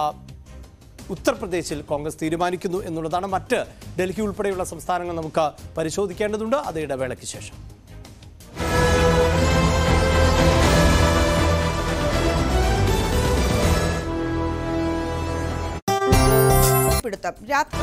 ഉത്തർപ്രദേശിൽ കോൺഗ്രസ് തീരുമാനിക്കുന്നു എന്നുള്ളതാണ് മറ്റ് ഡൽഹി ഉൾപ്പെടെയുള്ള സംസ്ഥാനങ്ങൾ നമുക്ക് പരിശോധിക്കേണ്ടതുണ്ട് അത് ഇടവേളയ്ക്ക് ശേഷം പിടുത്തം രാത്രി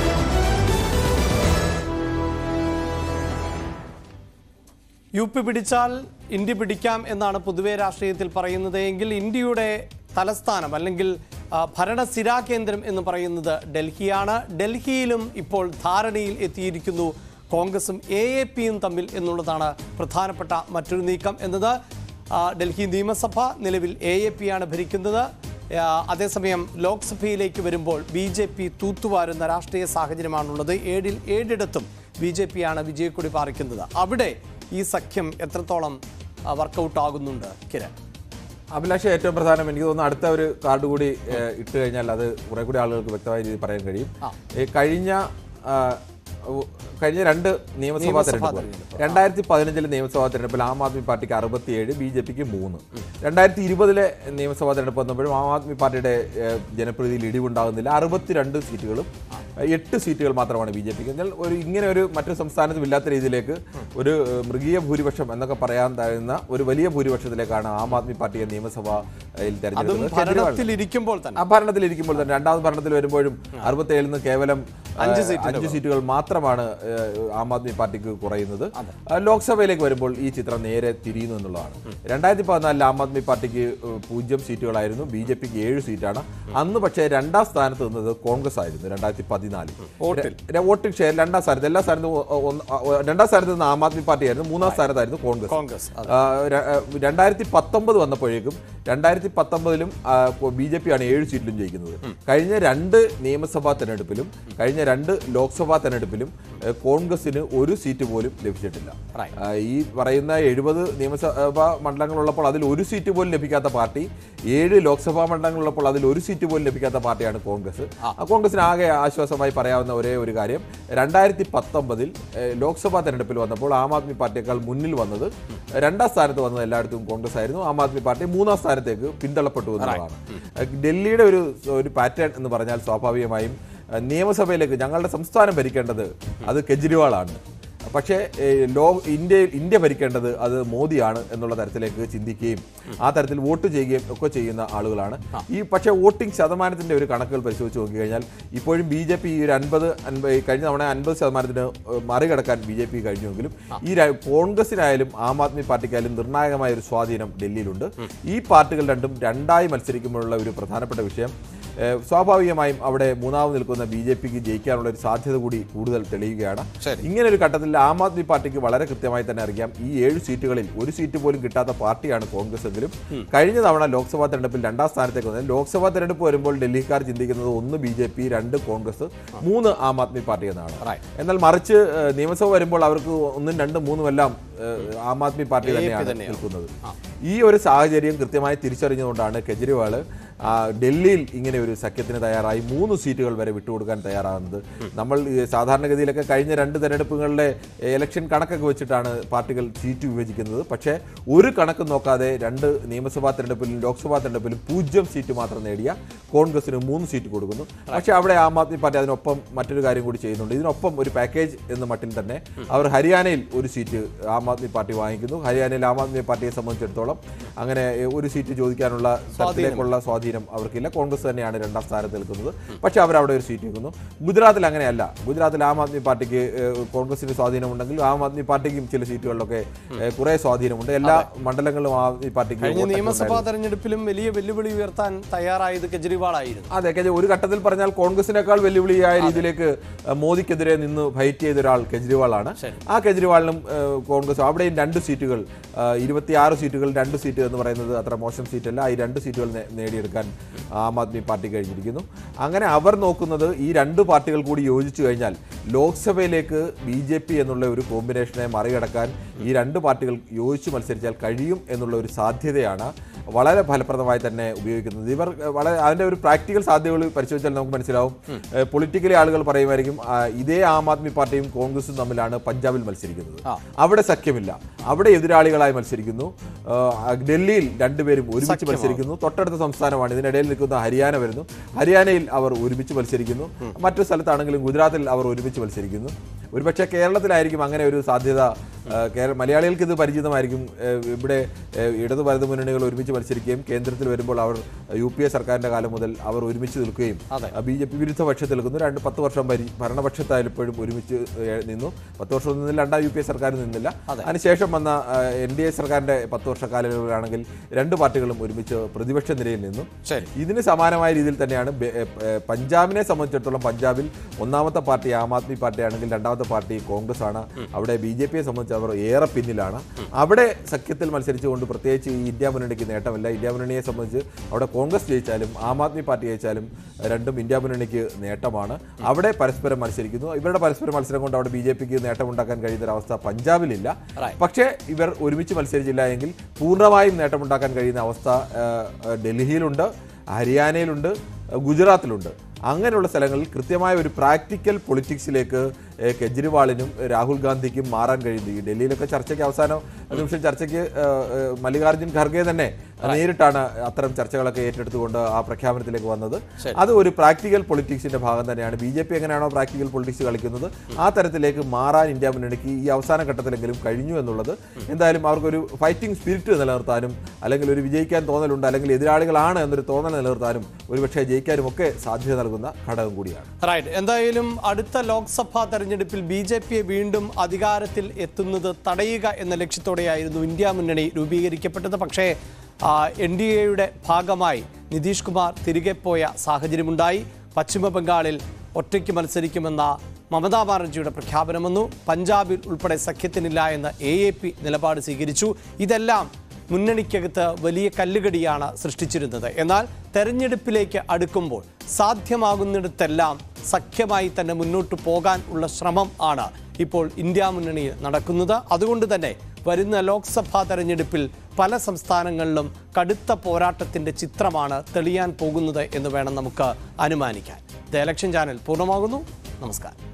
യു പി പിടിച്ചാൽ ഇന്ത്യ പിടിക്കാം എന്നാണ് പൊതുവെ രാഷ്ട്രീയത്തിൽ പറയുന്നത് എങ്കിൽ ഇന്ത്യയുടെ തലസ്ഥാനം അല്ലെങ്കിൽ ആ, ഭരണസിരാ കേന്ദ്രം എന്ന് പറയുന്നത് ഡൽഹിയാണ് ഡൽഹിയിലും ഇപ്പോൾ ധാരണയിൽ എത്തിയിരിക്കുന്നു കോൺഗ്രസും എ എ പിയും തമ്മിൽ എന്നുള്ളതാണ് പ്രധാനപ്പെട്ട മറ്റൊരു നീക്കം എന്നത് ആ, ഡൽഹി നിയമസഭ നിലവിൽ എ എ പിയാണ് ഭരിക്കുന്നത് ആ, അതേസമയം ലോക്സഭയിലേക്ക് വരുമ്പോൾ ബി ജെ പി തൂത്തുവാരുന്ന രാഷ്ട്രീയ സാഹചര്യമാണുള്ളത് ഏഴിൽ ഏഴിടത്തും ബി ജെ പിയാണ് വിജയക്കൊടി പാറിക്കുന്നത് അവിടെ ഈ സഖ്യം എത്രത്തോളം വർക്കൗട്ട് ആകുന്നുണ്ട് കിരൺ അഭിലാഷ ഏറ്റവും പ്രധാനം എനിക്ക് തോന്നുന്നു അടുത്ത ഒരു കാർഡ് കൂടി ഏഹ്, ഇട്ട് കഴിഞ്ഞാൽ അത് കുറെ കൂടി ആളുകൾക്ക് വ്യക്തമായ രീതിയിൽ പറയാൻ കഴിയും ഈ കഴിഞ്ഞ ആ, ഉ- കഴിഞ്ഞ രണ്ട് നിയമസഭാ തെരഞ്ഞെടുപ്പ് രണ്ടായിരത്തി പതിനഞ്ചിലെ നിയമസഭാ തെരഞ്ഞെടുപ്പിൽ ആം ആദ്മി പാർട്ടിക്ക് അറുപത്തിയേഴ് ബി ജെ പിക്ക് മൂന്ന് രണ്ടായിരത്തി ഇരുപതിലെ നിയമസഭാ തെരഞ്ഞെടുപ്പ് വന്നപ്പോഴും ആം ആദ്മി പാർട്ടിയുടെ ഏഹ്, ജനപ്രീതിയിൽ ഇടിവുണ്ടാകുന്നില്ല അറുപത്തിരണ്ട് സീറ്റുകളും ഏഹ്, എട്ട് സീറ്റുകൾ മാത്രമാണ് ബി ജെ പിക്ക് എന്നാൽ ഒരു ഇങ്ങനെ ഒരു മറ്റു സംസ്ഥാനത്തും ഇല്ലാത്ത രീതിയിലേക്ക് ഒരു ഏഹ്, മൃഗീയ ഭൂരിപക്ഷം എന്നൊക്കെ പറയാൻ താഴ്ന്ന ഒരു വലിയ ഭൂരിപക്ഷത്തിലേക്കാണ് ആം ആദ്മി പാർട്ടിയെ നിയമസഭയിൽ അതും തെരഞ്ഞെടുത്തത് കേജ്രിവാൾ ഭരണത്തിൽ ഇരിക്കുമ്പോൾ തന്നെ ആ ഭരണത്തിൽ ഇരിക്കുമ്പോൾ തന്നെ രണ്ടാമത് ഭരണത്തിൽ വരുമ്പോഴും അറുപത്തേഴിൽ നിന്ന് കേവലം അഞ്ച് ഏഹ്, സീറ്റുകൾ അഞ്ച് സീറ്റുകൾ മാത്രമാണ് ഏഹ്, ആം ആദ്മി പാർട്ടിക്ക് കുറയുന്നത് ആ, ലോക്സഭയിലേക്ക് വരുമ്പോൾ ഈ ചിത്രം നേരെ തിരിയുന്നു എന്നുള്ളതാണ് രണ്ടായിരത്തി പതിനാലിൽ ആം ആദ്മി പാർട്ടിക്ക് ഏഹ്, പൂജ്യം സീറ്റുകളായിരുന്നു ബി ജെ പിക്ക് ഏഴ് സീറ്റാണ് അന്ന് പക്ഷേ രണ്ടാം സ്ഥാനത്ത് നിന്നത് കോൺഗ്രസ് ആയിരുന്നു രണ്ടായിരത്തി പതിനാലിൽ വോട്ടിൽ. വോട്ടിംഗ് ഷെയർ രണ്ടാം സ്ഥാനത്ത് എല്ലാ സ്ഥാനത്തും ഒ- ഒന്ന്- ഒ- രണ്ടാം സ്ഥാനത്ത് നിന്ന് ആം ആദ്മി പാർട്ടി ആയിരുന്നു മൂന്നാം സ്ഥാനത്തായിരുന്നു കോൺഗ്രസ് കോൺഗ്രസ് അതെ. ആ, ര- ആ, രണ്ടായിരത്തി പത്തൊമ്പത് വന്നപ്പോഴേക്കും രണ്ടായിരത്തി പത്തൊമ്പതിലും ബി ജെ പി ആണ് ഏഴ് സീറ്റിലും ജയിക്കുന്നത് കഴിഞ്ഞ രണ്ട് നിയമസഭാ തെരഞ്ഞെടുപ്പിലും കഴിഞ്ഞ രണ്ട് ലോക്സഭാ തെരഞ്ഞെടുപ്പിലും ഏ, കോൺഗ്രസിന് ഒരു സീറ്റ് പോലും ലഭിച്ചിട്ടില്ല Right. ആ, ഈ പറയുന്ന എഴുപത് നിയമസഭാ മണ്ഡലങ്ങളുള്ളപ്പോൾ അതിൽ ഒരു സീറ്റ് പോലും ലഭിക്കാത്ത പാർട്ടി ഏഴ് ലോക്സഭാ മണ്ഡലങ്ങളുള്ളപ്പോൾ അതിൽ ഒരു സീറ്റ് പോലും ലഭിക്കാത്ത പാർട്ടിയാണ് കോൺഗ്രസ് ആ കോൺഗ്രസിന് ആകെ ആശ്വാസമായി പറയാവുന്ന ഒരേ ഒരു കാര്യം രണ്ടായിരത്തി പത്തൊമ്പതിൽ ലോക്സഭാ തെരഞ്ഞെടുപ്പിൽ വന്നപ്പോൾ ആം ആദ്മി പാർട്ടിയേക്കാൾ മുന്നിൽ വന്നത് രണ്ടാം സ്ഥാനത്ത് വന്നത് എല്ലായിടത്തും കോൺഗ്രസ് ആയിരുന്നു ആം ആദ്മി പാർട്ടി മൂന്നാം സ്ഥാനത്തേക്ക് പിന്തള്ളപ്പെട്ടു എന്നുള്ളതാണ് ഏഹ് ഡൽഹിയുടെ ഒരു ഒരു പാറ്റേൺ എന്ന് പറഞ്ഞാൽ സ്വാഭാവികമായും ഏഹ് നിയമസഭയിലേക്ക് ഞങ്ങളുടെ സംസ്ഥാനം ഭരിക്കേണ്ടത് അത് കെജ്രിവാളാണ് പക്ഷേ ഏ, ലോ ഇന്ത്യ ഇന്ത്യ ഭരിക്കേണ്ടത് അത് മോദിയാണ് എന്നുള്ള തരത്തിലേക്ക് ചിന്തിക്കുകയും ആ തരത്തിൽ വോട്ട് ചെയ്യുകയും ഒക്കെ ചെയ്യുന്ന ആളുകളാണ് ഈ പക്ഷേ വോട്ടിംഗ് ശതമാനത്തിന്റെ ഒരു കണക്കുകൾ പരിശോധിച്ച് നോക്കി കഴിഞ്ഞാൽ ഇപ്പോഴും ബി ജെ പി ഈ ഒരു അൻപത് അൻപത് കഴിഞ്ഞ തവണ അൻപത് ശതമാനത്തിന് ഏ, മറികടക്കാൻ ബി ജെ പി കഴിഞ്ഞുവെങ്കിലും ഈ ര- കോൺഗ്രസിനായാലും ആം ആദ്മി പാർട്ടിക്കായാലും നിർണായകമായ ഒരു സ്വാധീനം ഡൽഹിയിലുണ്ട് ഈ പാർട്ടികൾ രണ്ടും രണ്ടായി മത്സരിക്കുമ്പോഴുള്ള ഒരു പ്രധാനപ്പെട്ട വിഷയം ഏഹ് സ്വാഭാവികമായും അവിടെ മൂന്നാമത് നിൽക്കുന്ന ബി ജെ പിക്ക് ജയിക്കാനുള്ള ഒരു സാധ്യത കൂടി കൂടുതൽ തെളിയുകയാണ് ശരി. ഇങ്ങനെ ഒരു ഘട്ടത്തിൽ ആം ആദ്മി പാർട്ടിക്ക് വളരെ കൃത്യമായി തന്നെ അറിയാം ഈ ഏഴ് സീറ്റുകളിൽ ഒരു സീറ്റ് പോലും കിട്ടാത്ത പാർട്ടിയാണ് കോൺഗ്രസ് എങ്കിലും കഴിഞ്ഞ തവണ ലോക്സഭാ തെരഞ്ഞെടുപ്പിൽ രണ്ടാം സ്ഥാനത്തേക്ക് വന്നത് ലോക്സഭാ തെരഞ്ഞെടുപ്പ് വരുമ്പോൾ ഡൽഹിക്കാർ ചിന്തിക്കുന്നത് ഒന്ന് ബി ജെ പി രണ്ട് കോൺഗ്രസ് മൂന്ന് ആം ആദ്മി പാർട്ടി എന്നാണ് Right. എന്നാൽ മറിച്ച് ഏഹ് നിയമസഭ വരുമ്പോൾ അവർക്ക് ഒന്നും രണ്ടും മൂന്നും എല്ലാം ഏഹ് ആം ആദ്മി പാർട്ടി AAP തന്നെയാണ് തന്നെയാണ്. നിൽക്കുന്നത് ഈ ഒരു സാഹചര്യം കൃത്യമായി തിരിച്ചറിഞ്ഞുകൊണ്ടാണ് കെജ്രിവാൾ ആ, ഡൽഹിയിൽ ഇങ്ങനെ ഒരു സഖ്യത്തിന് തയ്യാറായി മൂന്ന് സീറ്റുകൾ വരെ വിട്ടുകൊടുക്കാൻ തയ്യാറാകുന്നത് നമ്മൾ ഈ സാധാരണഗതിയിലൊക്കെ കഴിഞ്ഞ രണ്ട് തെരഞ്ഞെടുപ്പുകളിലെ ഇലക്ഷൻ കണക്കൊക്കെ വെച്ചിട്ടാണ് പാർട്ടികൾ സീറ്റ് വിഭജിക്കുന്നത് പക്ഷേ ഒരു കണക്ക് നോക്കാതെ രണ്ട് നിയമസഭാ തെരഞ്ഞെടുപ്പിലും ലോക്സഭാ തെരഞ്ഞെടുപ്പിലും പൂജ്യം സീറ്റ് മാത്രം നേടിയ കോൺഗ്രസിന് മൂന്ന് സീറ്റ് കൊടുക്കുന്നു പക്ഷേ അവിടെ ആം ആദ്മി പാർട്ടി അതിനൊപ്പം മറ്റൊരു കാര്യം കൂടി ചെയ്യുന്നുണ്ട് ഇതിനൊപ്പം ഒരു പാക്കേജ് എന്ന മട്ടിൽ തന്നെ അവർ ഹരിയാനയിൽ ഒരു സീറ്റ് ആം ആദ്മി പാർട്ടി വാങ്ങിക്കുന്നു ഹരിയാനയിൽ ആം ആദ്മി പാർട്ടിയെ സംബന്ധിച്ചിടത്തോളം അങ്ങനെ എ, ഒരു സീറ്റ് ചോദിക്കാനുള്ള തരത്തിലേക്കുള്ള സ്വാധീനം അവർക്കില്ല കോൺഗ്രസ് തന്നെയാണ് രണ്ടാം സ്ഥാനത്ത് നിൽക്കുന്നത് പക്ഷേ അവർ അവിടെ ഒരു സീറ്റ് വെക്കുന്നു ഗുജറാത്തിൽ അങ്ങനെയല്ല ഗുജറാത്തിൽ ആം ആദ്മി പാർട്ടിക്ക് ഏ, കോൺഗ്രസിന് സ്വാധീനമുണ്ടെങ്കിൽ ആം ആദ്മി പാർട്ടിക്കും ചില സീറ്റുകളിലൊക്കെ ഏ, കുറേ സ്വാധീനമുണ്ട് എല്ലാ മണ്ഡലങ്ങളിലും ആം ആദ്മി പാർട്ടിക്ക് കഴിഞ്ഞ വോട്ടൊക്കെ നിയമസഭാ തെരഞ്ഞെടുപ്പിലും വലിയ വെല്ലുവിളി ഉയർത്താൻ തയ്യാറായത് കെജ്രിവാൾ ആയിരുന്നു അതെ കെജ്രി- ഒരു ഘട്ടത്തിൽ പറഞ്ഞാൽ കോൺഗ്രസിനേക്കാൾ വെല്ലുവിളിയായ രീതിയിലേക്ക് അഹ്, മോദിക്കെതിരെ നിന്ന് ഫൈറ്റ് ചെയ്ത ഒരാൾ കെജ്രിവാളാണ് ശരി. ആ കെജ്രിവാളിനും ഏഹ്, കോൺഗ്രസ് അവിടെയും രണ്ട് സീറ്റുകൾ ആഹ്, ഇരുപത്തിയാറ് സീറ്റുകൾ രണ്ട് സീറ്റ് എന്ന് പറയുന്നത് അത്ര മോശം സീറ്റല്ല ഈ രണ്ട് സീറ്റുകൾ നേ- നേടിയെടുക്കാൻ ആം ആദ്മി പാർട്ടി കഴിഞ്ഞിരിക്കുന്നു അങ്ങനെ അവർ നോക്കുന്നത് ഈ രണ്ട് പാർട്ടികൾ കൂടി യോജിച്ചു കഴിഞ്ഞാൽ ലോക്സഭയിലേക്ക് ബി ജെ പി എന്നുള്ള ഒരു കോമ്പിനേഷനെ മറികടക്കാൻ ഈ രണ്ട് പാർട്ടികൾ യോജിച്ച് മത്സരിച്ചാൽ കഴിയും എന്നുള്ള ഒരു സാധ്യതയാണ് വളരെ ഫലപ്രദമായി തന്നെ ഉപയോഗിക്കുന്നത് ഇവർ ഏഹ്, വളരെ അതിന്റെ ഒരു പ്രാക്ടിക്കൽ സാധ്യതകൾ പരിശോധിച്ചാൽ നമുക്ക് മനസ്സിലാവും പൊളിറ്റിക്കലി ആളുകൾ പറയുമായിരിക്കും ആ, ഇതേ ആം ആദ്മി പാർട്ടിയും കോൺഗ്രസും തമ്മിലാണ് പഞ്ചാബിൽ മത്സരിക്കുന്നത് ആ. അവിടെ സഖ്യമില്ല അവിടെ എതിരാളികളായി മത്സരിക്കുന്നു ആ, ഡൽഹിയിൽ രണ്ടുപേരും ഒരുമിച്ച് സഖ്യമാവും. മത്സരിക്കുന്നു തൊട്ടടുത്ത സംസ്ഥാനമാണ് ഇതിനിടയിൽ നിൽക്കുന്ന ഹരിയാന വരുന്നു ഹരിയാനയിൽ അവർ ഒരുമിച്ച് മത്സരിക്കുന്നു മറ്റു സ്ഥലത്താണെങ്കിലും ഗുജറാത്തിൽ അവർ ഒരുമിച്ച് മത്സരിക്കുന്നു ഒരുപക്ഷെ കേരളത്തിലായിരിക്കും അങ്ങനെ ഒരു സാധ്യത ആ, കേരള മലയാളികൾക്ക് ഇത് പരിചിതമായിരിക്കും ഏ, ഇവിടെ ഏ, ഇടതു വലതു മുന്നണികൾ ഒരുമിച്ച് മത്സരിക്കുകയും കേന്ദ്രത്തിൽ വരുമ്പോൾ അവർ യു പി എ സർക്കാരിന്റെ കാലം മുതൽ അവർ ഒരുമിച്ച് നിൽക്കുകയും അതെ. ബി ജെ പി വിരുദ്ധ പക്ഷത്തിൽ നിൽക്കുന്നു രണ്ട് പത്ത് വർഷം ഭരി ഭരണപക്ഷത്തായാലും ഇപ്പോഴും ഒരുമിച്ച് ഏ, നിന്നു പത്ത് വർഷം നിന്നില്ല രണ്ടാം യു പി എ സർക്കാർ നിന്നില്ല അതെ. അതിനുശേഷം വന്ന എൻ ഡി എ സർക്കാരിന്റെ പത്ത് വർഷ കാലയളവിലാണെങ്കിൽ രണ്ട് പാർട്ടികളും ഒരുമിച്ച് പ്രതിപക്ഷ നിരയിൽ നിന്നു ശരി ഇതിന് സമാനമായ രീതിയിൽ തന്നെയാണ് ബെ- എ, എ, പഞ്ചാബിനെ സംബന്ധിച്ചിടത്തോളം പഞ്ചാബിൽ ഒന്നാമത്തെ പാർട്ടി ആം ആദ്മി പാർട്ടിയാണെങ്കിൽ രണ്ടാമത്തെ പാർട്ടി കോൺഗ്രസ് ആണ് അവിടെ ബി ജെ പിയെ സംബന്ധിച്ച് അവർ ഏറെ പിന്നിലാണ് അവിടെ സഖ്യത്തിൽ മത്സരിച്ചുകൊണ്ട് പ്രത്യേകിച്ച് ഈ ഇന്ത്യ മുന്നണിക്ക് നേട്ടമില്ല ഇന്ത്യ മുന്നണിയെ സംബന്ധിച്ച് അവിടെ കോൺഗ്രസ് ജയിച്ചാലും ആം ആദ്മി പാർട്ടി ജയിച്ചാലും രണ്ടും ഇന്ത്യ മുന്നണിക്ക് നേട്ടമാണ് അവിടെ പരസ്പരം മത്സരിക്കുന്നു ഇവരുടെ പരസ്പര മത്സരം കൊണ്ട് അവിടെ ബി ജെ പിക്ക് നേട്ടമുണ്ടാക്കാൻ കഴിയുന്ന ഒരു അവസ്ഥ പഞ്ചാബിലില്ല Right. പക്ഷേ ഇവർ ഒരുമിച്ച് മത്സരിച്ചില്ല എങ്കിൽ പൂർണ്ണമായും നേട്ടമുണ്ടാക്കാൻ കഴിയുന്ന അവസ്ഥ ആ, ആ, ഡൽഹിയിലുണ്ട് ഹരിയാനയിലുണ്ട് ആ, ഗുജറാത്തിലുണ്ട് അങ്ങനെയുള്ള സ്ഥലങ്ങളിൽ കൃത്യമായ ഒരു പ്രാക്ടിക്കൽ പൊളിറ്റിക്സിലേക്ക് ഏ, കെജ്രിവാളിനും രാഹുൽ ഗാന്ധിക്കും മാറാൻ കഴിയുന്നു ഈ ഡൽഹിയിലൊക്കെ ചർച്ചയ്ക്ക് അവസാനം നിമിഷം ചർച്ചയ്ക്ക് ആ, ആ, മല്ലികാർജ്ജുൻ ഖർഗെ തന്നെ നേരിട്ടാണ് അത്തരം ചർച്ചകളൊക്കെ ഏറ്റെടുത്തുകൊണ്ട് ആ പ്രഖ്യാപനത്തിലേക്ക് വന്നത് ശരി. അത് ഒരു പ്രാക്ടിക്കൽ പൊളിറ്റിക്സിന്റെ ഭാഗം തന്നെയാണ് ബി ജെ പി എങ്ങനെയാണോ പ്രാക്ടിക്കൽ പൊളിറ്റിക്സ് കളിക്കുന്നത് ആ തരത്തിലേക്ക് മാറാൻ ഇന്ത്യ മുന്നണിക്ക് ഈ അവസാന ഘട്ടത്തിലെങ്കിലും കഴിഞ്ഞു എന്നുള്ളത് എന്തായാലും അവർക്കൊരു ഫൈറ്റിംഗ് സ്പിരിറ്റ് നിലനിർത്താനും അല്ലെങ്കിൽ ഒരു വിജയിക്കാൻ തോന്നലുണ്ട് അല്ലെങ്കിൽ എതിരാളികളാണ് എന്നൊരു തോന്നൽ നിലനിർത്താനും ഒരുപക്ഷെ ജയിക്കാനും ഒക്കെ സാധ്യത നൽകുന്ന ഘടകം കൂടിയാണ് റൈറ്റ് എന്തായാലും അടുത്ത ലോക്സഭാ തെരഞ്ഞെടുപ്പിൽ ബി ജെ പിയെ വീണ്ടും അധികാരത്തിൽ എത്തുന്നത് തടയുക എന്ന ലക്ഷ്യത്തോടെയായിരുന്നു ഇന്ത്യ മുന്നണി രൂപീകരിക്കപ്പെട്ടത് പക്ഷേ എൻ ഡി എയുടെ ഭാഗമായി നിതീഷ് കുമാർ തിരികെ പോയ സാഹചര്യമുണ്ടായി പശ്ചിമ ബംഗാളിൽ ഒറ്റയ്ക്ക് മത്സരിക്കുമെന്ന മമതാ ബാനർജിയുടെ പ്രഖ്യാപനം വന്നു പഞ്ചാബിൽ ഉൾപ്പെടെ സഖ്യത്തിനില്ല എന്ന് എ എ പി നിലപാട് സ്വീകരിച്ചു ഇതെല്ലാം മുന്നണിക്കകത്ത് വലിയ കല്ലുകടിയാണ് സൃഷ്ടിച്ചിരുന്നത് എന്നാൽ തെരഞ്ഞെടുപ്പിലേക്ക് അടുക്കുമ്പോൾ സാധ്യമാകുന്നിടത്തെല്ലാം സഖ്യമായി തന്നെ മുന്നോട്ട് പോകാൻ ഉള്ള ശ്രമം ആണ് ഇപ്പോൾ ഇന്ത്യ മുന്നണിയിൽ നടക്കുന്നത് അതുകൊണ്ട് തന്നെ വരുന്ന ലോക്സഭാ തെരഞ്ഞെടുപ്പിൽ പല സംസ്ഥാനങ്ങളിലും കടുത്ത പോരാട്ടത്തിന്റെ ചിത്രമാണ് തെളിയാൻ പോകുന്നത് എന്ന് വേണം നമുക്ക് അനുമാനിക്കാൻ ദ ഇലക്ഷൻ ചാനൽ പൂർണ്ണമാകുന്നു നമസ്കാരം